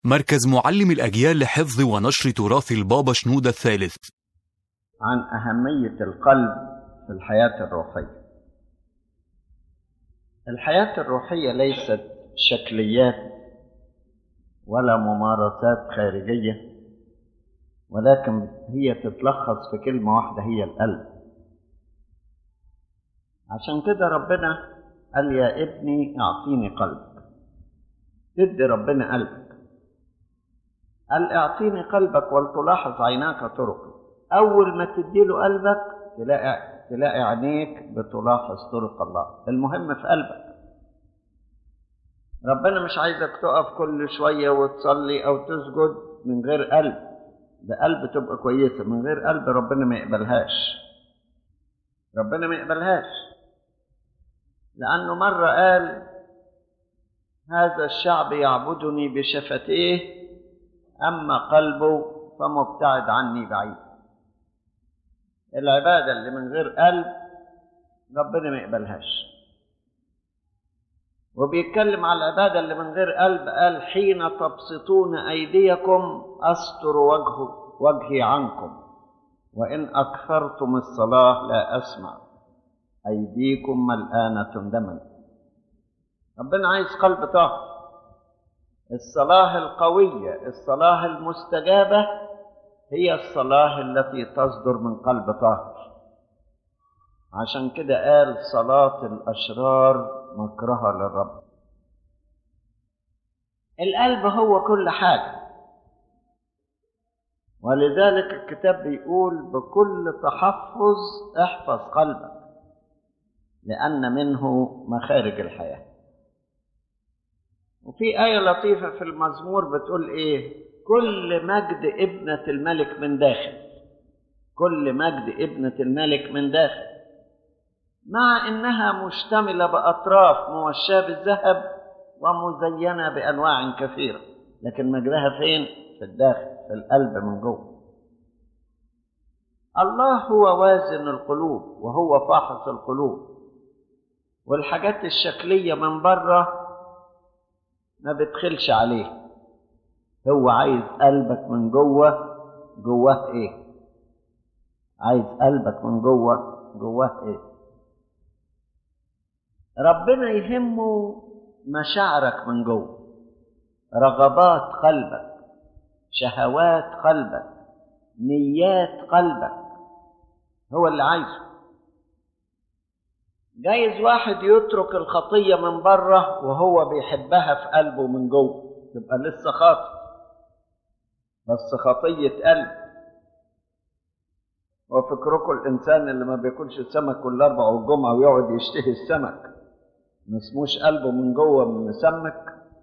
مركز معلم الأجيال لحفظ ونشر تراث البابا شنودة الثالث عن أهمية القلب في الحياة الروحية الحياة الروحية ليست شكليات ولا ممارسات خارجية ولكن هي تتلخص في كلمة واحدة هي القلب عشان كده ربنا قال يا ابني اعطيني قلبك تدي ربنا قلبك قال اعطيني قلبك ولتلاحظ عيناك طرقي اول ما تديله قلبك تلاقي تلاقي عينيك بتلاحظ طرق الله المهم في قلبك ربنا مش عايزك تقف كل شوية وتصلي أو تسجد من غير قلب ده قلب تبقى كويسة من غير قلب ربنا ما يقبلهاش ربنا ما يقبلهاش لأنه مرة قال هذا الشعب يعبدني بشفتيه أما قلبه فمبتعد عني بعيد العبادة اللي من غير قلب ربنا ما يقبلهاش وبيتكلم على العبادة اللي من غير قلب قال حين تبسطون أيديكم أستر وجه وجهي عنكم وإن أكثرتم الصلاة لا أسمع أيديكم ملآنة دما ربنا عايز قلب طاهر الصلاة القوية الصلاة المستجابة هي الصلاة التي تصدر من قلب طاهر عشان كده قال صلاة الأشرار مكرهة للرب القلب هو كل حاجة ولذلك الكتاب بيقول بكل تحفظ احفظ قلبك لأن منه مخارج الحياة وفي آية لطيفة في المزمور بتقول إيه كل مجد ابنة الملك من داخل كل مجد ابنة الملك من داخل مع انها مشتمله باطراف موشاه بالذهب ومزينه بانواع كثيره لكن مجدها فين في الداخل في القلب من جوه الله هو وازن القلوب وهو فاحص القلوب والحاجات الشكليه من بره ما بتخلش عليه هو عايز قلبك من جوه جواه ايه عايز قلبك من جوه جواه ايه ربنا يهمه مشاعرك من جوه رغبات قلبك شهوات قلبك نيات قلبك هو اللي عايزه جايز واحد يترك الخطيه من بره وهو بيحبها في قلبه من جوه تبقى لسه خاطئ بس خطيه قلب وفكركم الانسان اللي ما بياكلش السمك كل اربع والجمعه ويقعد يشتهي السمك ما اسموش قلبه من جوه مسمك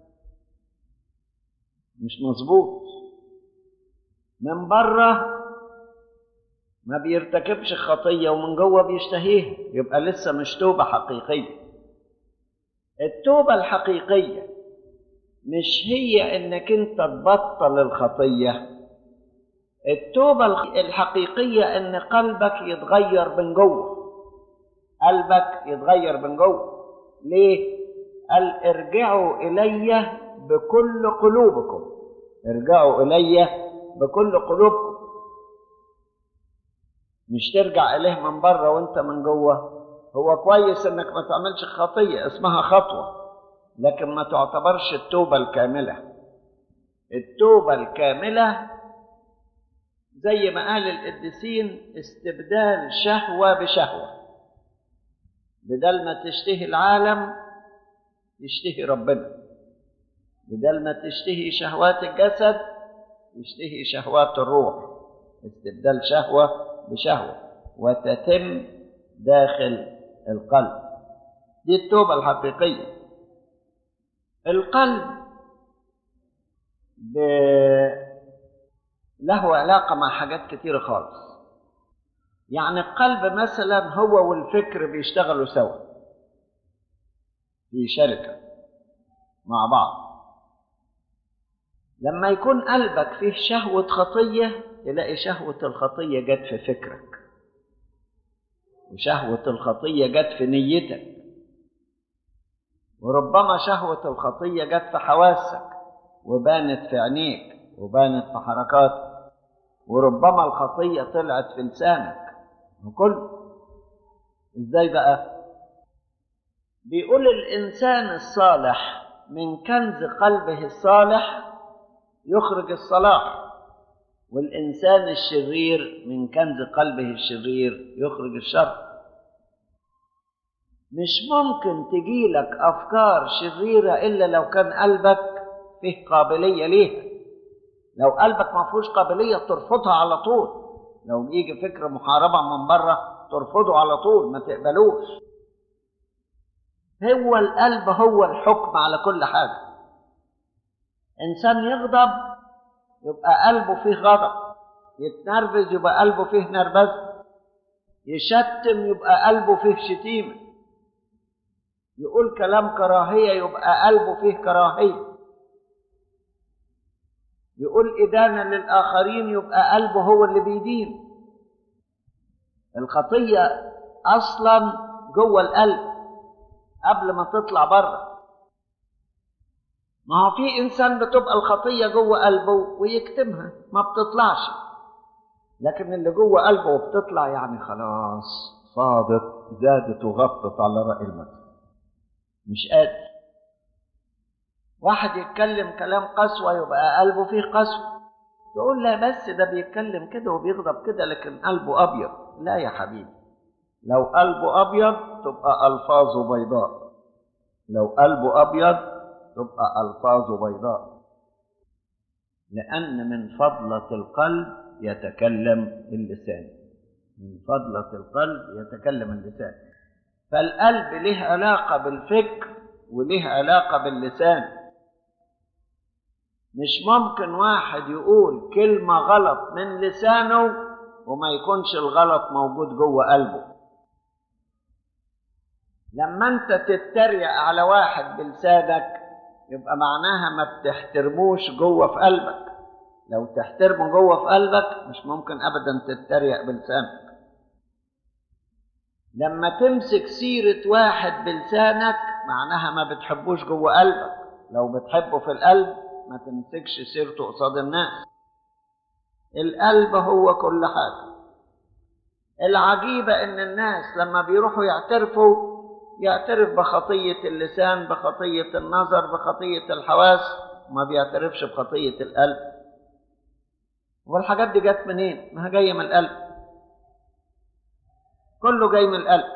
مش مظبوط من بره ما بيرتكبش خطيه ومن جوه بيشتهيها يبقى لسه مش توبه حقيقيه التوبه الحقيقيه مش هي انك انت تبطل الخطيه التوبه الحقيقيه ان قلبك يتغير من جوه قلبك يتغير من جوه ليه؟ قال ارجعوا إلي بكل قلوبكم ارجعوا إلي بكل قلوبكم مش ترجع إليه من بره وانت من جوه هو كويس انك ما تعملش خطية اسمها خطوة لكن ما تعتبرش التوبة الكاملة التوبة الكاملة زي ما قال القديسين استبدال شهوة بشهوة بدل ما تشتهي العالم تشتهي ربنا بدل ما تشتهي شهوات الجسد تشتهي شهوات الروح استبدال شهوة بشهوة وتتم داخل القلب دي التوبة الحقيقية القلب ب... له علاقة مع حاجات كتيرة خالص يعني القلب مثلا هو والفكر بيشتغلوا سوا في شركة مع بعض لما يكون قلبك فيه شهوة خطية تلاقي شهوة الخطية جت في فكرك وشهوة الخطية جت في نيتك وربما شهوة الخطية جت في حواسك وبانت في عينيك وبانت في حركاتك وربما الخطية طلعت في لسانك وكل ازاي بقى بيقول الإنسان الصالح من كنز قلبه الصالح يخرج الصلاح والإنسان الشرير من كنز قلبه الشرير يخرج الشر مش ممكن تجيلك أفكار شريرة إلا لو كان قلبك فيه قابلية ليها لو قلبك ما فيهوش قابلية ترفضها على طول لو يجي فكرة محاربة من بره ترفضه على طول ما تقبلوش هو القلب هو الحكم على كل حاجة إنسان يغضب يبقى قلبه فيه غضب يتنرفز يبقى قلبه فيه نرفزة يشتم يبقى قلبه فيه شتيمة يقول كلام كراهية يبقى قلبه فيه كراهية يقول إدانة للآخرين يبقى قلبه هو اللي بيدين الخطية أصلا جوه القلب قبل ما تطلع بره ما هو في إنسان بتبقى الخطية جوه قلبه ويكتمها ما بتطلعش لكن اللي جوه قلبه وبتطلع يعني خلاص فاضت زادت وغطت على رأي المثل مش قادر واحد يتكلم كلام قسوة يبقى قلبه فيه قسوة تقول لا بس ده بيتكلم كده وبيغضب كده لكن قلبه أبيض لا يا حبيبي لو قلبه أبيض تبقى ألفاظه بيضاء لو قلبه أبيض تبقى ألفاظه بيضاء لأن من فضلة القلب يتكلم اللسان من فضلة القلب يتكلم اللسان فالقلب له علاقة بالفكر وله علاقة باللسان مش ممكن واحد يقول كلمة غلط من لسانه وما يكونش الغلط موجود جوه قلبه لما انت تتريق على واحد بلسانك يبقى معناها ما بتحترموش جوه في قلبك لو تحترمه جوه في قلبك مش ممكن ابدا تتريق بلسانك لما تمسك سيرة واحد بلسانك معناها ما بتحبوش جوه قلبك لو بتحبه في القلب ما تمسكش سيرته قصاد الناس القلب هو كل حاجة العجيبة ان الناس لما بيروحوا يعترفوا يعترف بخطية اللسان بخطية النظر بخطية الحواس ما بيعترفش بخطية القلب والحاجات دي جت منين؟ ما هي جاية من القلب كله جاي من القلب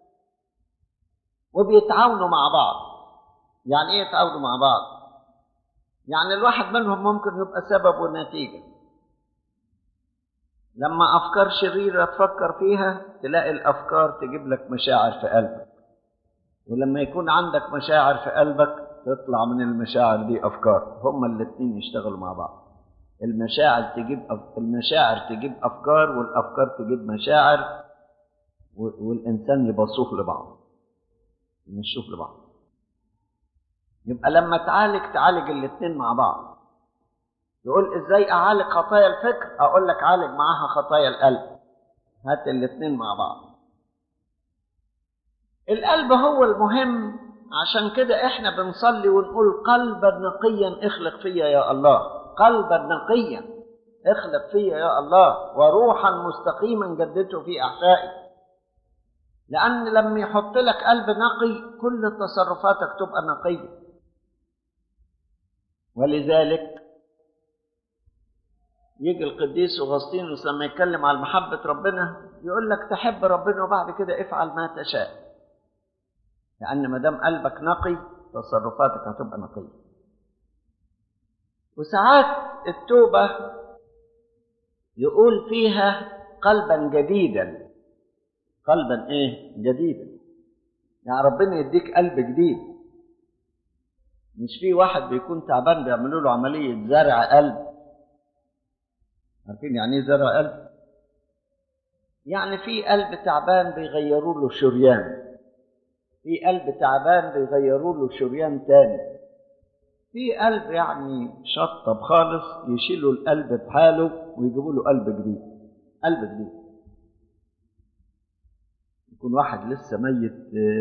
وبيتعاونوا مع بعض يعني ايه يتعاونوا مع بعض يعني الواحد منهم ممكن يبقى سبب ونتيجة لما أفكار شريرة تفكر فيها تلاقي الأفكار تجيب لك مشاعر في قلبك ولما يكون عندك مشاعر في قلبك تطلع من المشاعر دي أفكار هما الاتنين يشتغلوا مع بعض المشاعر تجيب أف... المشاعر تجيب أفكار والأفكار تجيب مشاعر والإنسان يبصوه لبعض يمشوه لبعض يبقى لما تعالج تعالج الاتنين مع بعض يقول ازاي اعالج خطايا الفكر اقول لك عالج معاها خطايا القلب هات الاتنين مع بعض القلب هو المهم عشان كده احنا بنصلي ونقول قلبا نقيا اخلق فيا يا الله قلبا نقيا اخلق فيا يا الله وروحا مستقيما جدته في احشائي لان لما يحط لك قلب نقي كل تصرفاتك تبقى نقيه ولذلك يجي القديس اغسطينوس لما يتكلم على محبه ربنا يقول لك تحب ربنا وبعد كده افعل ما تشاء لان ما دام قلبك نقي تصرفاتك هتبقى نقيه وساعات التوبه يقول فيها قلبا جديدا قلبا ايه جديدا يعني ربنا يديك قلب جديد مش في واحد بيكون تعبان بيعملوا له عمليه زرع قلب عارفين يعني ايه زرع قلب يعني في قلب تعبان بيغيروا له شريان في قلب تعبان بيغيروا له شريان تاني في قلب يعني شطب خالص يشيلوا القلب بحاله ويجيبوا له قلب جديد قلب جديد يكون واحد لسه ميت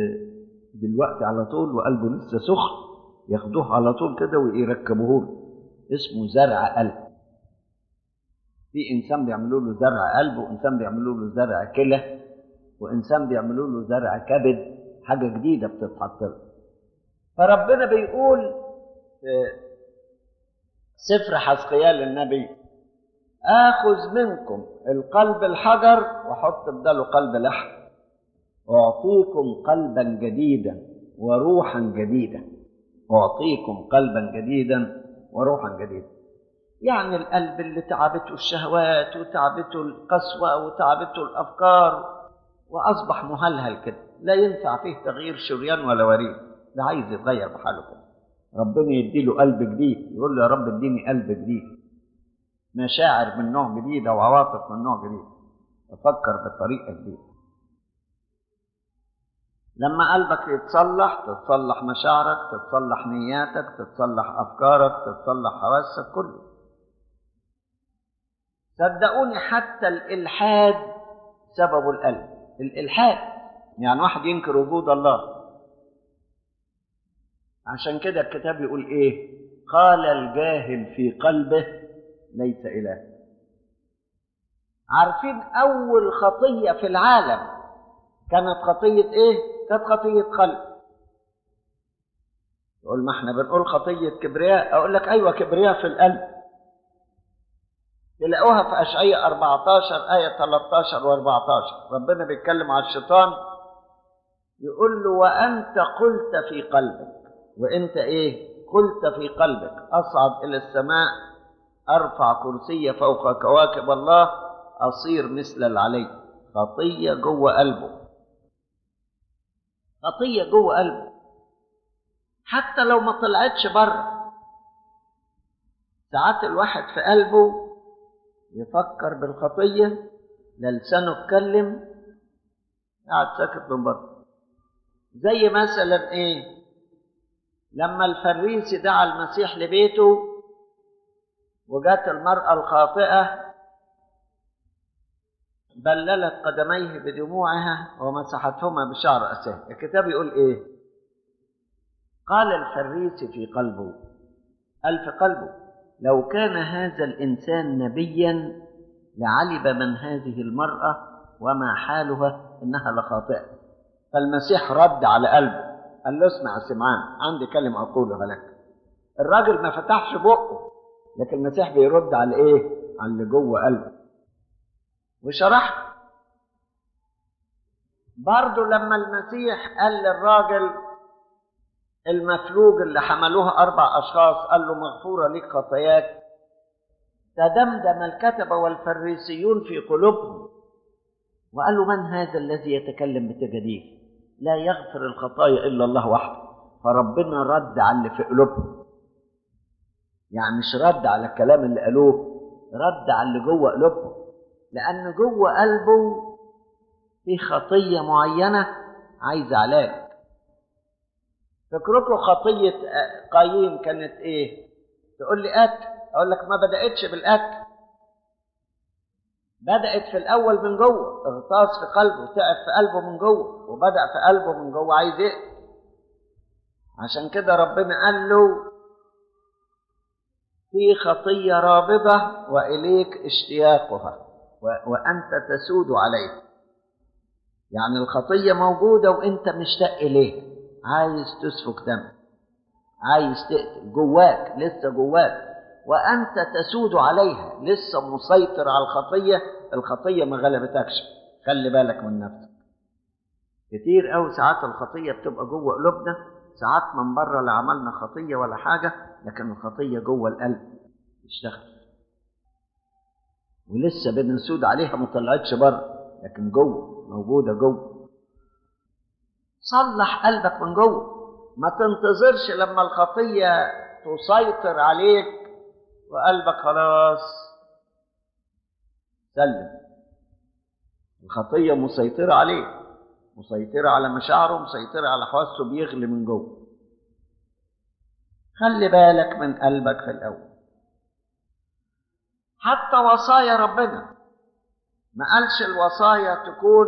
دلوقتي على طول وقلبه لسه سخن ياخدوه على طول كده ويركبوه له اسمه زرع قلب في انسان بيعملوا له زرع قلب وانسان بيعملوا له زرع كلى وانسان بيعملوا له زرع كبد حاجه جديده بتتحط له فربنا بيقول في سفر حزقيال النبي اخذ منكم القلب الحجر واحط بداله قلب لحم واعطيكم قلبا جديدا وروحا جديدا اعطيكم قلبا جديدا وروحا جديدا يعني القلب اللي تعبته الشهوات وتعبته القسوه وتعبته الافكار واصبح مهلهل كده لا ينفع فيه تغيير شريان ولا وريد ده عايز يتغير بحاله كده ربنا يديله قلب جديد يقول له يا رب اديني قلب جديد مشاعر من نوع جديد او عواطف من نوع جديد افكر بطريقه جديده لما قلبك يتصلح تتصلح مشاعرك تتصلح نياتك تتصلح افكارك تتصلح حواسك كله صدقوني حتى الالحاد سببه القلب الالحاد يعني واحد ينكر وجود الله عشان كده الكتاب يقول ايه قال الجاهل في قلبه ليس اله عارفين اول خطيه في العالم كانت خطيه ايه كانت خطيه قلب يقول ما احنا بنقول خطيه كبرياء اقول لك ايوه كبرياء في القلب تلاقوها في اشعياء 14 ايه 13 و14 ربنا بيتكلم على الشيطان يقول له وانت قلت في قلبك وانت ايه قلت في قلبك اصعد الى السماء ارفع كرسي فوق كواكب الله اصير مثل العلي خطيه جوه قلبه خطيه جوه قلبه حتى لو ما طلعتش بره ساعات الواحد في قلبه يفكر بالخطيه لا لسانه اتكلم قاعد ساكت من بره زي مثلا ايه لما الفريسي دعا المسيح لبيته وجات المرأة الخاطئة بللت قدميه بدموعها ومسحتهما بشعر رأسه الكتاب يقول ايه قال الفريسي في قلبه قال في قلبه لو كان هذا الإنسان نبيا لعلم من هذه المرأة وما حالها إنها لخاطئة فالمسيح رد على قلبه قال له اسمع يا سمعان عندي كلمة أقولها لك الراجل ما فتحش بقه لكن المسيح بيرد على إيه؟ على اللي جوه قلبه وشرح برضه لما المسيح قال للراجل المفلوج اللي حملوها أربع أشخاص قال له مغفورة لك خطاياك تدمدم الكتبة والفريسيون في قلوبهم وقالوا من هذا الذي يتكلم بتجديف لا يغفر الخطايا إلا الله وحده فربنا رد على اللي في قلوبهم يعني مش رد على الكلام اللي قالوه رد على اللي جوه قلوبهم لأن جوه قلبه في خطية معينة عايزة علاج فكركم خطية قايين كانت إيه؟ تقول لي قتل أقول لك ما بدأتش بالقتل بدأت في الأول من جوه اغتص في قلبه تعب في قلبه من جوه وبدأ في قلبه من جوه عايز يقتل عشان كده ربنا قال له في خطية رابضة وإليك اشتياقها وأنت تسود عليها يعني الخطية موجودة وأنت مشتاق إليها عايز تسفك دم عايز تقتل جواك لسه جواك وأنت تسود عليها لسه مسيطر على الخطية الخطية ما غلبتكش خلي بالك من نفسك كتير قوي ساعات الخطية بتبقى جوه قلوبنا ساعات من بره لا عملنا خطية ولا حاجة لكن الخطية جوه القلب تشتغل ولسه بنسود عليها ما طلعتش بره لكن جوه موجودة جوه صلح قلبك من جوه ما تنتظرش لما الخطية تسيطر عليك وقلبك خلاص سلم الخطية مسيطرة عليه مسيطرة على مشاعره مسيطرة على حواسه بيغلي من جوه خلي بالك من قلبك في الأول حتى وصايا ربنا ما قالش الوصايا تكون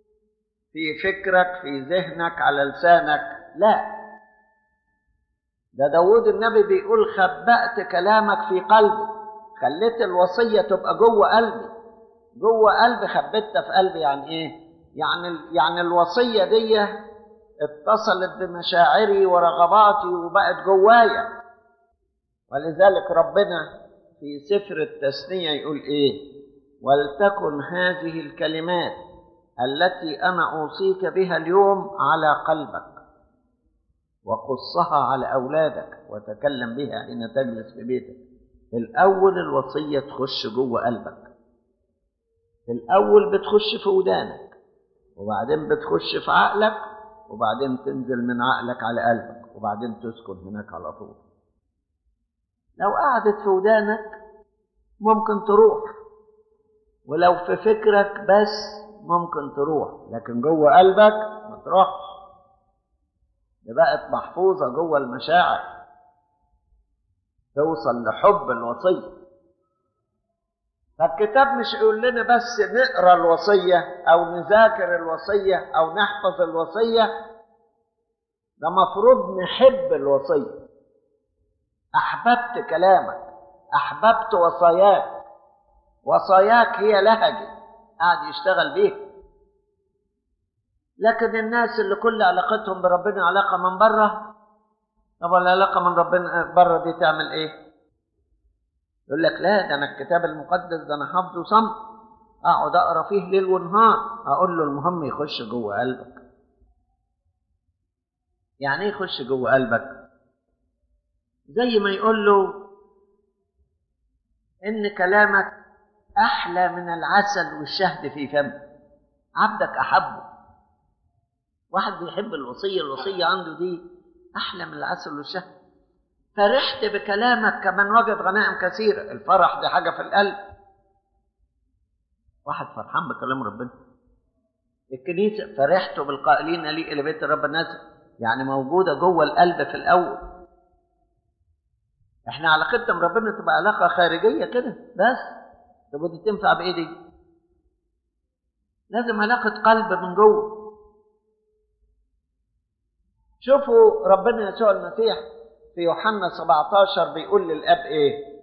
في فكرك في ذهنك على لسانك لا ده داود النبي بيقول خبأت كلامك في قلبي خليت الوصية تبقى جوه قلبي جوه قلبي خبيتها في قلبي يعني ايه يعني يعني الوصية دي اتصلت بمشاعري ورغباتي وبقت جوايا ولذلك ربنا في سفر التثنية يقول ايه ولتكن هذه الكلمات التي انا اوصيك بها اليوم على قلبك وقصها على اولادك وتكلم بها حين تجلس في بيتك في الاول الوصيه تخش جوه قلبك في الاول بتخش في ودانك وبعدين بتخش في عقلك وبعدين تنزل من عقلك على قلبك وبعدين تسكن هناك على طول لو قعدت في ودانك ممكن تروح ولو في فكرك بس ممكن تروح لكن جوه قلبك ما تروحش دي بقت محفوظة جوه المشاعر توصل لحب الوصية فالكتاب مش يقول لنا بس نقرا الوصية أو نذاكر الوصية أو نحفظ الوصية ده مفروض نحب الوصية أحببت كلامك أحببت وصاياك وصاياك هي لهجي قاعد يشتغل بيها لكن الناس اللي كل علاقتهم بربنا علاقة من بره طب العلاقة من ربنا بره دي تعمل ايه؟ يقول لك لا ده انا الكتاب المقدس ده انا حافظه صم اقعد اقرا فيه ليل ونهار اقول له المهم يخش جوه قلبك يعني ايه يخش جوه قلبك زي ما يقول له ان كلامك احلى من العسل والشهد في فمك عبدك احبه واحد بيحب الوصيه الوصيه عنده دي احلى من العسل والشهد فرحت بكلامك كمن وجد غنائم كثيره الفرح دي حاجه في القلب واحد فرحان بكلام ربنا الكنيسه فرحت بالقائلين لي الى بيت الرب نزل يعني موجوده جوه القلب في الاول احنا علاقتنا بربنا تبقى علاقه خارجيه كده بس طب ودي تنفع بايه دي لازم علاقه قلب من جوه شوفوا ربنا يسوع المسيح في يوحنا 17 بيقول للاب ايه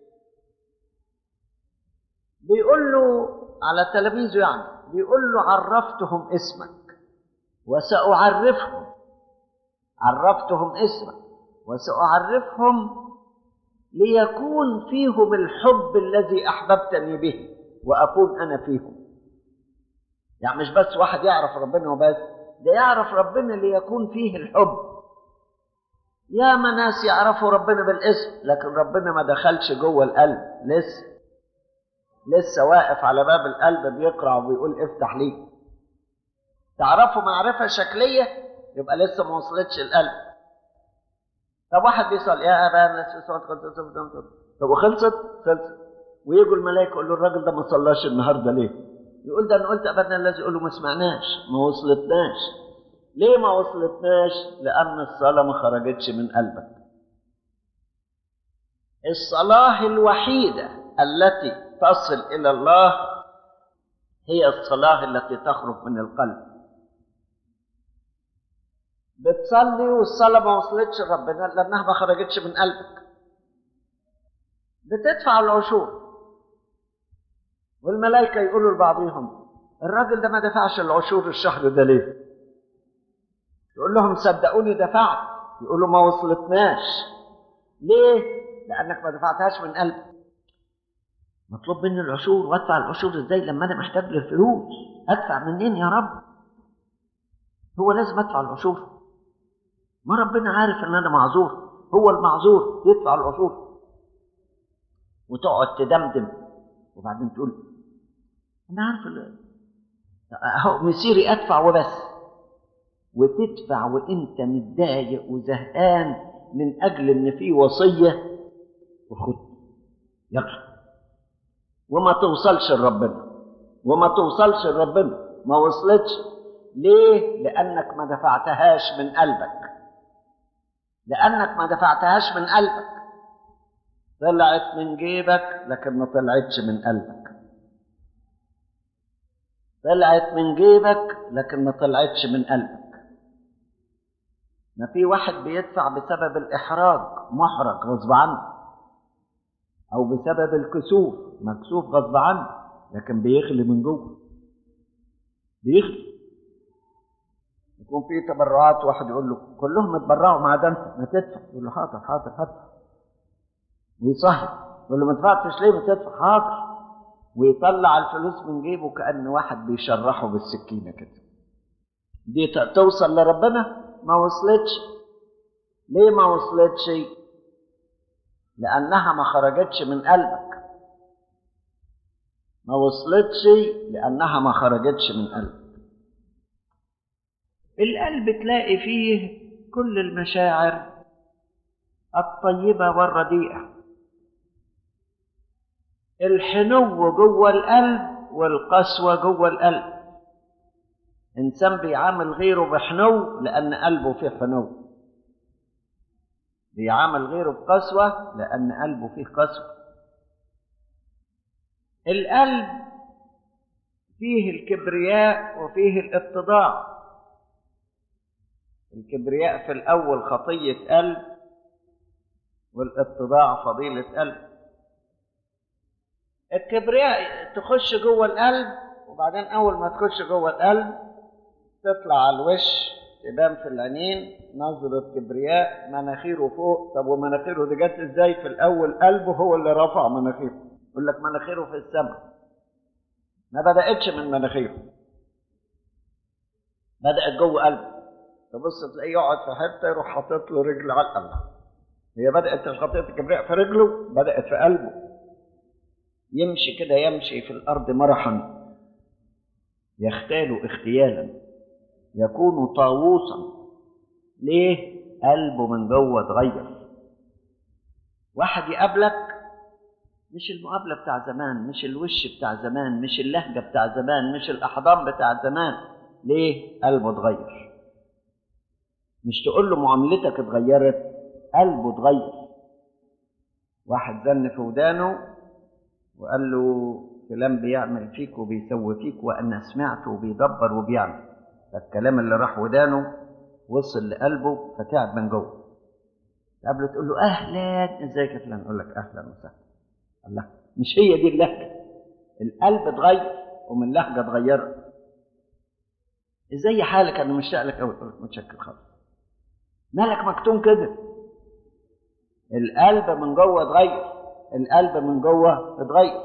بيقول له على تلاميذه يعني بيقول له عرفتهم اسمك وسأعرفهم عرفتهم اسمك وسأعرفهم ليكون فيهم الحب الذي أحببتني به وأكون أنا فيهم يعني مش بس واحد يعرف ربنا وبس ده يعرف ربنا ليكون فيه الحب يا ما ناس يعرفوا ربنا بالاسم لكن ربنا ما دخلش جوه القلب لسه لسه واقف على باب القلب بيقرع وبيقول افتح لي تعرفوا معرفة شكلية يبقى لسه ما وصلتش القلب طب واحد بيسأل يا أبانا طب وخلصت؟ خلصت ويجوا الملائكة يقول له الراجل ده ما صلاش النهارده ليه؟ يقول ده انا قلت ابانا الذي يقول له ما سمعناش ما وصلتناش ليه ما وصلتناش؟ لأن الصلاة ما خرجتش من قلبك الصلاة الوحيدة التي تصل إلى الله هي الصلاة التي تخرج من القلب بتصلي والصلاة ما وصلتش لربنا لأنها ما خرجتش من قلبك بتدفع العشور والملائكة يقولوا لبعضهم الراجل ده ما دفعش العشور الشهر ده ليه؟ يقول لهم صدقوني دفعت يقولوا ما وصلتناش ليه؟ لأنك ما دفعتهاش من قلبك مطلوب مني العشور وادفع العشور ازاي لما انا محتاج للفلوس ادفع منين يا رب هو لازم ادفع العشور ما ربنا عارف ان انا معذور هو المعذور يدفع العشور وتقعد تدمدم وبعدين تقول انا عارف اهو مسيري ادفع وبس وتدفع وانت متضايق وزهقان من اجل ان في وصيه وخد يلا وما توصلش لربنا وما توصلش لربنا ما وصلتش ليه لانك ما دفعتهاش من قلبك لانك ما دفعتهاش من قلبك طلعت من جيبك لكن ما طلعتش من قلبك طلعت من جيبك لكن ما طلعتش من قلبك ما في واحد بيدفع بسبب الإحراج محرج غصب عنه أو بسبب الكسوف مكسوف غصب عنه لكن بيغلي من جوه بيغلي يكون في تبرعات واحد يقول له كلهم اتبرعوا ما عدا انت ما تدفع يقول له حاضر حاضر هدفع ويصهد يقول له ما دفعتش ليه ما تدفع حاضر ويطلع الفلوس من جيبه كأن واحد بيشرحه بالسكينة كده دي ت- توصل لربنا ما وصلتش ليه ما وصلتش لأنها ما خرجتش من قلبك ما وصلتش لأنها ما خرجتش من قلبك القلب تلاقي فيه كل المشاعر الطيبة والرديئة الحنو جوه القلب والقسوة جوه القلب إنسان بيعامل غيره بحنو لأن قلبه فيه حنو بيعامل غيره بقسوة لأن قلبه فيه قسوة القلب فيه الكبرياء وفيه الاتضاع الكبرياء في الأول خطية قلب والاتضاع فضيلة قلب الكبرياء تخش جوه القلب وبعدين أول ما تخش جوه القلب تطلع على الوش تبان في العينين نظرة كبرياء مناخيره فوق طب ومناخيره دي جت ازاي في الأول قلبه هو اللي رفع مناخيره يقول لك مناخيره في السماء ما بدأتش من مناخيره بدأت جوه قلبه تبص تلاقيه يقعد في حته يروح حاطط له رجل على القلب هي بدأت الخطية الكبرياء في رجله بدأت في قلبه يمشي كده يمشي في الأرض مرحا يختال اختيالا يكون طاووسا ليه؟ قلبه من جوه اتغير واحد يقابلك مش المقابلة بتاع زمان مش الوش بتاع زمان مش اللهجة بتاع زمان مش الأحضان بتاع زمان ليه؟ قلبه اتغير مش تقول له معاملتك اتغيرت قلبه اتغير واحد زن في ودانه وقال له فلان بيعمل فيك وبيسوي فيك وانا سمعته وبيدبر وبيعمل فالكلام اللي راح ودانه وصل لقلبه فتعب من جوه قبل تقول له اهلا ازيك يا فلان يقول لك اهلا وسهلا الله مش هي دي اللهجه القلب اتغير ومن اللهجه اتغيرت ازاي حالك انا مشتاق لك قوي متشكر خالص مالك مكتوم كده القلب من جوه اتغير القلب من جوه اتغير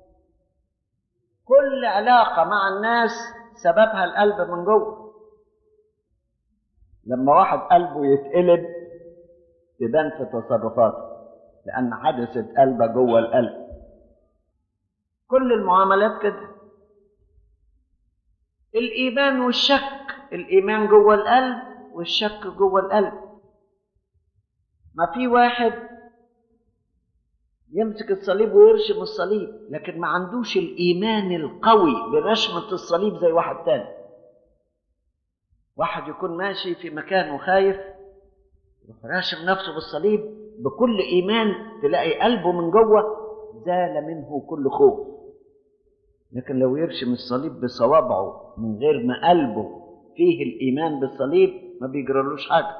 كل علاقة مع الناس سببها القلب من جوه لما واحد قلبه يتقلب تبان في تصرفاته لأن حدثت قلبه جوه القلب كل المعاملات كده الإيمان والشك الإيمان جوه القلب والشك جوه القلب ما في واحد يمسك الصليب ويرشم الصليب لكن ما عندوش الإيمان القوي برشمة الصليب زي واحد تاني واحد يكون ماشي في مكان وخايف يروح راشم نفسه بالصليب بكل إيمان تلاقي قلبه من جوه زال منه كل خوف لكن لو يرشم الصليب بصوابعه من غير ما قلبه فيه الإيمان بالصليب ما بيجرالوش حاجة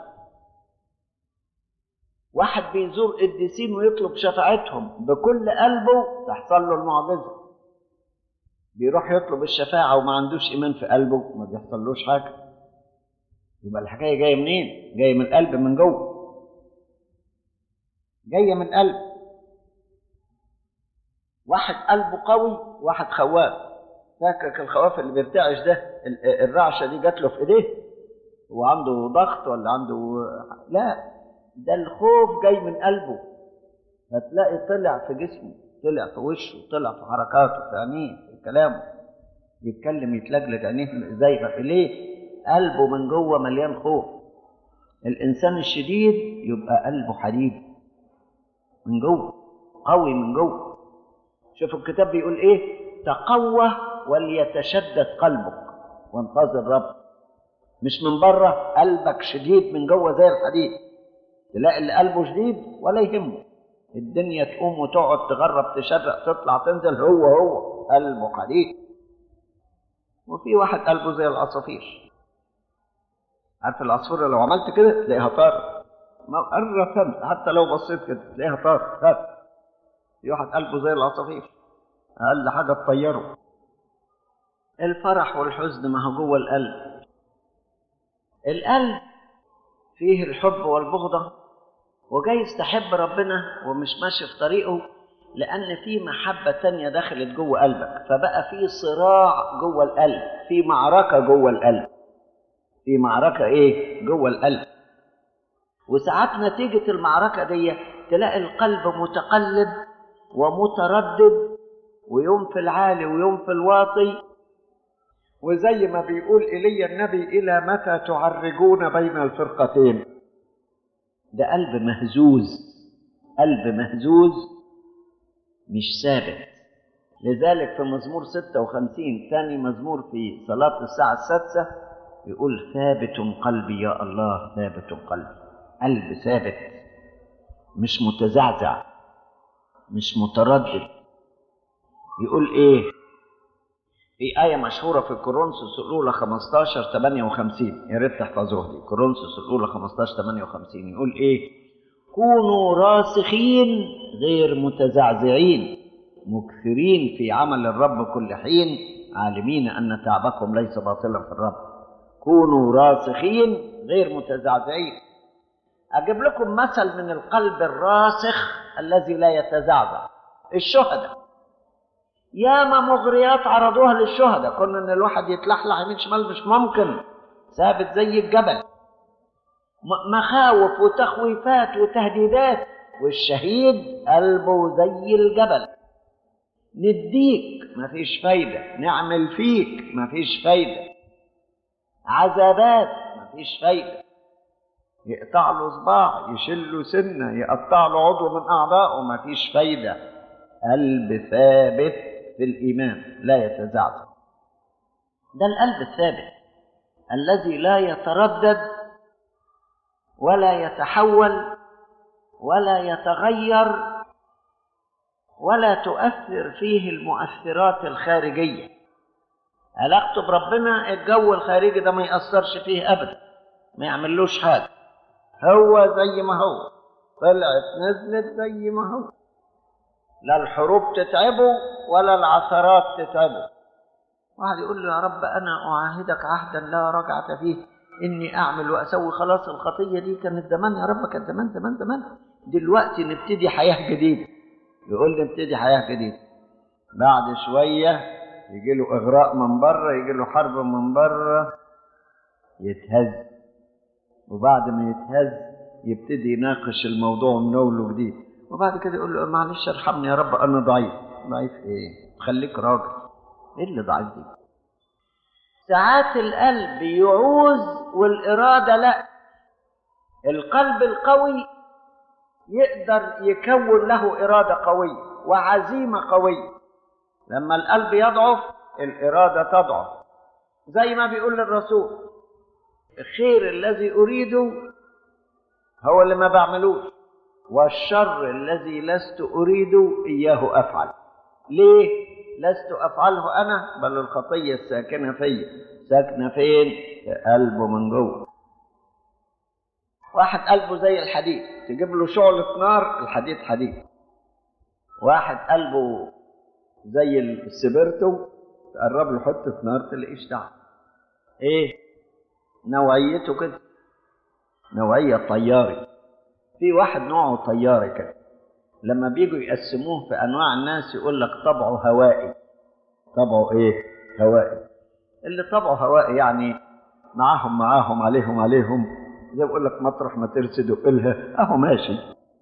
واحد بيزور قديسين ويطلب شفاعتهم بكل قلبه تحصل له المعجزة بيروح يطلب الشفاعة وما عندوش إيمان في قلبه ما بيحصلوش حاجة يبقى الحكاية جاية منين؟ جاية من القلب من جوه جاية من القلب واحد قلبه قوي واحد خواف فاكرك الخواف اللي بيرتعش ده ال- الرعشة دي جات له في ايديه هو عنده ضغط ولا عنده لا ده الخوف جاي من قلبه هتلاقي طلع في جسمه طلع في وشه طلع في حركاته في عينيه في كلامه يتكلم يتلجلج عينيه زي ما في ليه قلبه من جوه مليان خوف الانسان الشديد يبقى قلبه حديد من جوه قوي من جوه شوف الكتاب بيقول ايه تقوى وليتشدد قلبك وانتظر رب مش من بره قلبك شديد من جوه زي الحديد تلاقي اللي قلبه شديد ولا يهمه الدنيا تقوم وتقعد تغرب تشرق تطلع تنزل هو هو قلبه حديد وفي واحد قلبه زي العصافير عارف العصفورة لو عملت كده تلاقيها طارت مرة ثانية حتى لو بصيت كده تلاقيها طارت طارت في واحد قلبه زي العصافير أقل حاجة تطيره الفرح والحزن ما هو جوه القلب القلب فيه الحب والبغضة وجايز تحب ربنا ومش ماشي في طريقه لأن في محبة تانية دخلت جوه قلبك فبقى في صراع جوه القلب في معركة جوه القلب في معركة إيه جوه القلب وساعات نتيجة المعركة دي تلاقي القلب متقلب ومتردد ويوم في العالي ويوم في الواطي وزي ما بيقول إيليا النبي إلى متى تعرجون بين الفرقتين ده قلب مهزوز قلب مهزوز مش ثابت لذلك في مزمور 56 ثاني مزمور في صلاة الساعة السادسة يقول ثابت قلبي يا الله ثابت قلبي قلب ثابت مش متزعزع مش متردد يقول ايه في آية مشهورة في كورنثوس الأولى 15 58 يا ريت تحفظوها دي كورنثوس الأولى 15 58 يقول إيه؟ كونوا راسخين غير متزعزعين مكثرين في عمل الرب كل حين عالمين أن تعبكم ليس باطلا في الرب كونوا راسخين غير متزعزعين أجيب لكم مثل من القلب الراسخ الذي لا يتزعزع الشهداء ياما مغريات عرضوها للشهداء كنا ان الواحد يتلحلح يمين شمال مش ممكن ثابت زي الجبل مخاوف وتخويفات وتهديدات والشهيد قلبه زي الجبل نديك مفيش فايدة نعمل فيك مفيش فايدة عذابات مفيش فايدة يقطع له صباع يشيل له سنة يقطع له عضو من أعضائه مفيش فايدة قلب ثابت في الإيمان لا يتزعزع ده القلب الثابت الذي لا يتردد ولا يتحول ولا يتغير ولا تؤثر فيه المؤثرات الخارجية علاقته بربنا الجو الخارجي ده ما يأثرش فيه أبدا ما يعملوش حاجة هو زي ما هو طلعت نزلت زي ما هو لا الحروب تتعبه ولا العثرات تتعبه واحد يقول له يا رب أنا أعاهدك عهدا لا رجعة فيه إني أعمل وأسوي خلاص الخطية دي كانت زمان يا رب كانت زمان زمان زمان دلوقتي نبتدي حياة جديدة يقول لي نبتدي حياة جديدة بعد شوية يجي له إغراء من بره يجي له حرب من بره يتهز وبعد ما يتهز يبتدي يناقش الموضوع من أول وجديد وبعد كده يقول له معلش ارحمني يا رب انا ضعيف ضعيف ايه خليك راجل ايه اللي ضعيف دي ساعات القلب يعوز والاراده لا القلب القوي يقدر يكون له اراده قويه وعزيمه قويه لما القلب يضعف الاراده تضعف زي ما بيقول الرسول الخير الذي اريده هو اللي ما بعملوش والشر الذي لست أريد إياه أفعل ليه؟ لست أفعله أنا بل الخطية الساكنة فيا ساكنة فين؟ في قلبه من جوه واحد قلبه زي الحديد تجيب له شعلة نار الحديد حديد واحد قلبه زي السبرتو تقرب له حتة نار تلاقيه اشتعل ايه نوعيته كده نوعية طياري في واحد نوعه طياري كده لما بيجوا يقسموه في انواع الناس يقول لك طبعه هوائي طبعه ايه هوائي اللي طبعه هوائي يعني معاهم معاهم عليهم عليهم زي بيقول لك مطرح ما ترسد وقلها اهو ماشي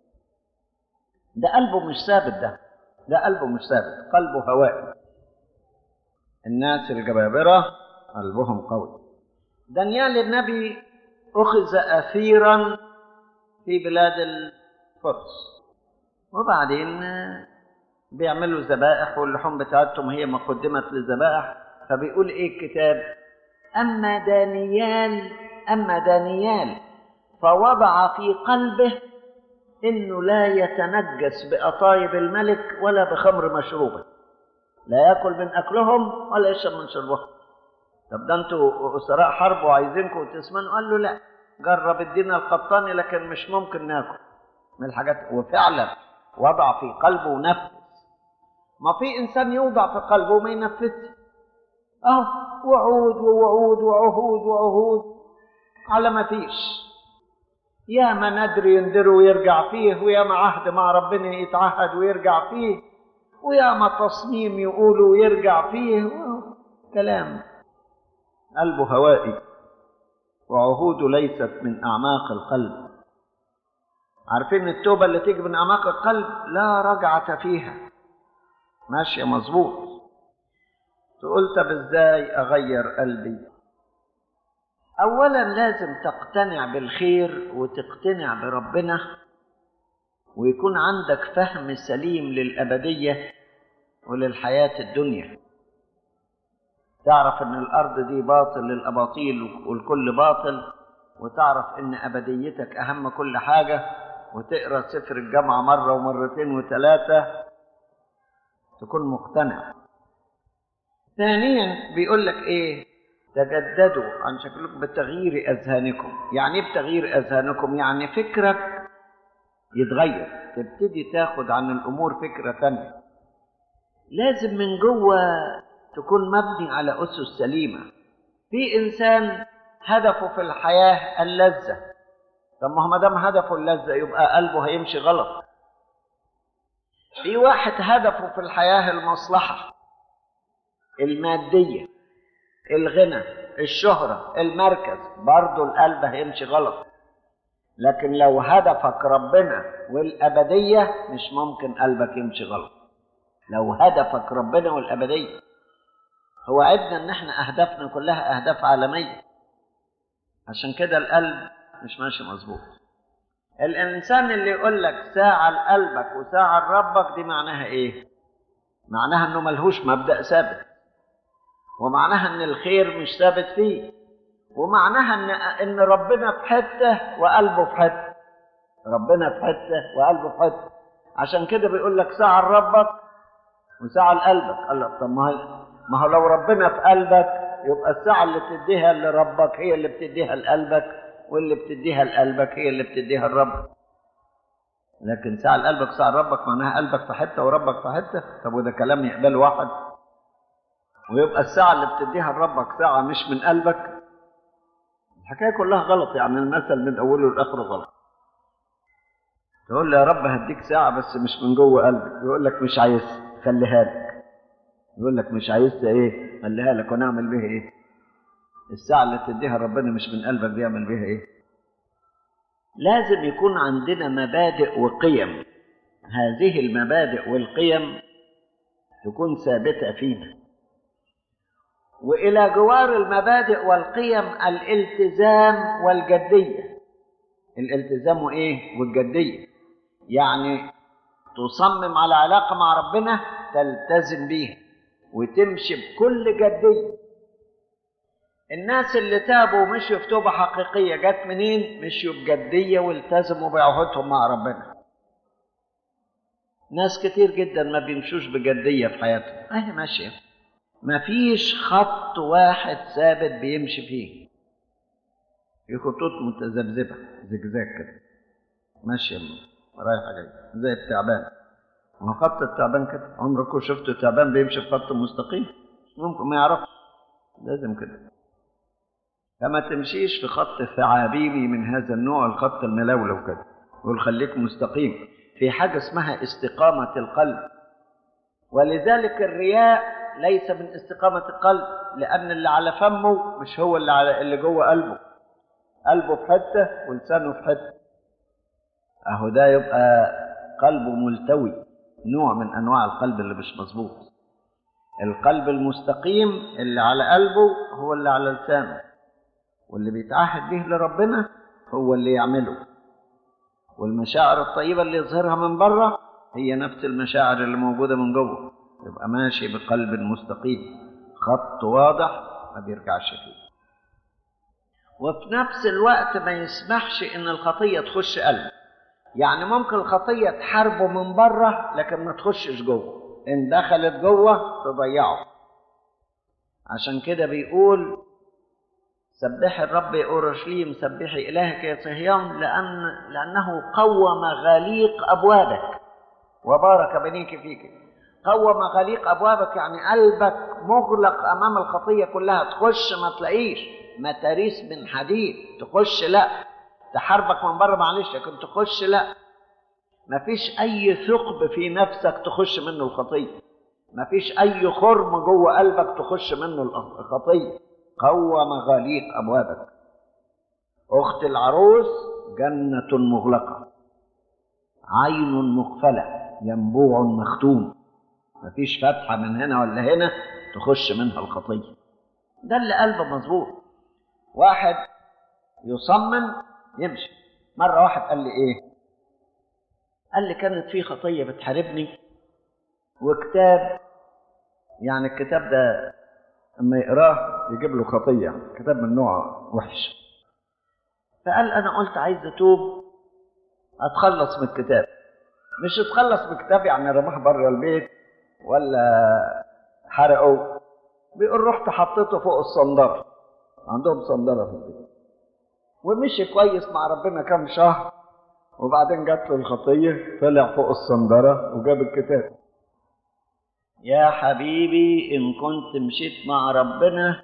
ده قلبه مش ثابت ده ده قلبه مش ثابت قلبه هوائي الناس الجبابرة قلبهم قوي دانيال النبي أخذ أثيرا في بلاد الفرس وبعدين بيعملوا ذبائح واللحوم بتاعتهم هي ما قدمت للذبائح فبيقول ايه الكتاب اما دانيال اما دانيال فوضع في قلبه انه لا يتنجس بأطايب الملك ولا بخمر مشروبه لا ياكل من اكلهم ولا يشرب من شربهم طب ده انتوا اسراء حرب وعايزينكم تسمنوا قال له لا جرب ادينا القطاني لكن مش ممكن ناكل من الحاجات وفعلا وضع في قلبه ونفذ ما في انسان يوضع في قلبه وما ينفذش اه وعود ووعود وعهود وعهود على ما فيش يا ما ندر يندر ويرجع فيه ويا ما عهد مع ربنا يتعهد ويرجع فيه ويا ما تصميم يقوله ويرجع فيه كلام قلبه هوائي وعهوده ليست من أعماق القلب عارفين التوبة اللي تيجي من أعماق القلب لا رجعة فيها ماشية مظبوط تقول طب ازاي أغير قلبي أولا لازم تقتنع بالخير وتقتنع بربنا ويكون عندك فهم سليم للأبدية وللحياة الدنيا تعرف ان الارض دي باطل للاباطيل والكل باطل وتعرف ان ابديتك اهم كل حاجه وتقرا سفر الجامعه مره ومرتين وثلاثه تكون مقتنع ثانيا بيقول لك ايه تجددوا عن شكلكم بتغيير اذهانكم يعني ايه بتغيير اذهانكم يعني فكرك يتغير تبتدي تاخد عن الامور فكره ثانيه لازم من جوه تكون مبني على أسس سليمة في إنسان هدفه في الحياة اللذة طب ما هو ما دام هدفه اللذة يبقى قلبه هيمشي غلط في واحد هدفه في الحياة المصلحة المادية الغنى الشهرة المركز برضه القلب هيمشي غلط لكن لو هدفك ربنا والأبدية مش ممكن قلبك يمشي غلط لو هدفك ربنا والأبدية هو عدنا ان احنا اهدافنا كلها اهداف عالميه عشان كده القلب مش ماشي مظبوط الانسان اللي يقول لك ساعه لقلبك وساعه لربك دي معناها ايه معناها انه ملهوش مبدا ثابت ومعناها ان الخير مش ثابت فيه ومعناها ان ان ربنا في حته وقلبه في حته ربنا في حته وقلبه في حته عشان كده بيقول لك ساعه لربك وساعه لقلبك قال لك طب ما ما هو لو ربنا في قلبك يبقى الساعة اللي تديها لربك هي اللي بتديها لقلبك واللي بتديها لقلبك هي اللي بتديها لربك لكن ساعة لقلبك ساعة لربك معناها قلبك في حتة وربك في حتة طب وده كلام يقبله واحد ويبقى الساعة اللي بتديها لربك ساعة مش من قلبك الحكاية كلها غلط يعني المثل من أوله لآخره غلط تقول له يا رب هديك ساعة بس مش من جوه قلبك يقول لك مش عايز خليها لك يقول لك مش عايزها ايه خليها لك ونعمل بيها ايه الساعة اللي تديها ربنا مش من قلبك دي يعمل بيها ايه لازم يكون عندنا مبادئ وقيم هذه المبادئ والقيم تكون ثابتة فينا وإلى جوار المبادئ والقيم الالتزام والجدية الالتزام وإيه والجدية يعني تصمم على علاقة مع ربنا تلتزم بيها وتمشي بكل جدية الناس اللي تابوا ومشوا في توبة حقيقية جت منين؟ مشوا بجدية والتزموا بعهودهم مع ربنا. ناس كتير جدا ما بيمشوش بجدية في حياتهم، أهي ماشية. مفيش خط واحد ثابت بيمشي فيه. في خطوط متذبذبة زجزاج كده. ماشية رايحة جاية زي التعبان. ما خط التعبان كده عمركم شفتوا تعبان بيمشي في خط مستقيم ممكن ما يعرفش لازم كده فما تمشيش في خط ثعابيني من هذا النوع الخط الملولو كده يقول خليك مستقيم في حاجة اسمها استقامة القلب ولذلك الرياء ليس من استقامة القلب لأن اللي على فمه مش هو اللي على اللي جوه قلبه قلبه في حتة ولسانه في حتة أهو ده يبقى قلبه ملتوي نوع من انواع القلب اللي مش مظبوط القلب المستقيم اللي على قلبه هو اللي على لسانه واللي بيتعهد به لربنا هو اللي يعمله والمشاعر الطيبة اللي يظهرها من بره هي نفس المشاعر اللي موجودة من جوه يبقى ماشي بقلب مستقيم خط واضح ما بيرجعش فيه وفي نفس الوقت ما يسمحش ان الخطية تخش قلبه يعني ممكن الخطية تحاربه من بره لكن ما تخشش جوه إن دخلت جوه تضيعه عشان كده بيقول سبحي الرب يا اورشليم سبحي الهك يا صهيون لان لانه قوم غليق ابوابك وبارك بنيك فيك قوم غليق ابوابك يعني قلبك مغلق امام الخطيه كلها تخش ما تلاقيش متاريس من حديد تخش لا تحاربك من بره معلش لكن تخش لا مفيش اي ثقب في نفسك تخش منه الخطيه مفيش اي خرم جوه قلبك تخش منه الخطيه قوم غليق ابوابك اخت العروس جنه مغلقه عين مقفله ينبوع مختوم مفيش فتحه من هنا ولا هنا تخش منها الخطيه ده اللي قلبه مظبوط واحد يصمم يمشي مره واحد قال لي ايه قال لي كانت في خطيه بتحاربني وكتاب يعني الكتاب ده اما يقراه يجيب له خطيه يعني كتاب من نوع وحش فقال انا قلت عايز اتوب اتخلص من الكتاب مش اتخلص من الكتاب يعني رماه بره البيت ولا حرقه بيقول رحت حطيته فوق الصندرة عندهم صندرة في البيت ومشي كويس مع ربنا كام شهر وبعدين جات له الخطية طلع فوق الصندرة وجاب الكتاب يا حبيبي إن كنت مشيت مع ربنا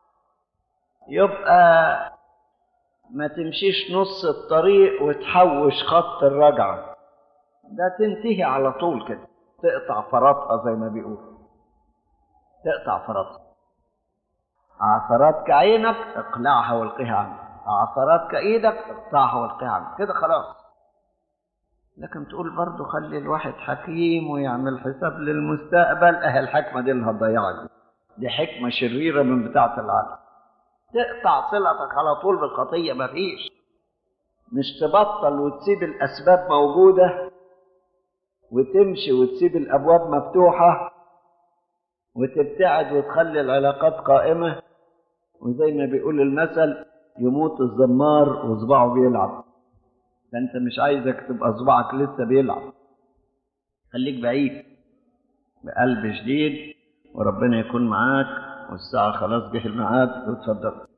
يبقى ما تمشيش نص الطريق وتحوش خط الرجعة ده تنتهي على طول كده تقطع فرطها زي ما بيقولوا تقطع فرطها عثراتك عينك اقلعها والقها عنك عثراتك ايدك اقطعها والقها عنك كده خلاص لكن تقول برضه خلي الواحد حكيم ويعمل حساب للمستقبل اه الحكمة دي اللي هتضيعك دي حكمة شريرة من بتاعة العقل تقطع صلتك على طول بالخطية مفيش مش تبطل وتسيب الأسباب موجودة وتمشي وتسيب الأبواب مفتوحة وتبتعد وتخلي العلاقات قائمة وزي ما بيقول المثل يموت الزمار وصباعه بيلعب فانت مش عايزك تبقى صباعك لسه بيلعب خليك بعيد بقلب شديد وربنا يكون معاك والساعة خلاص جه الميعاد وتفضل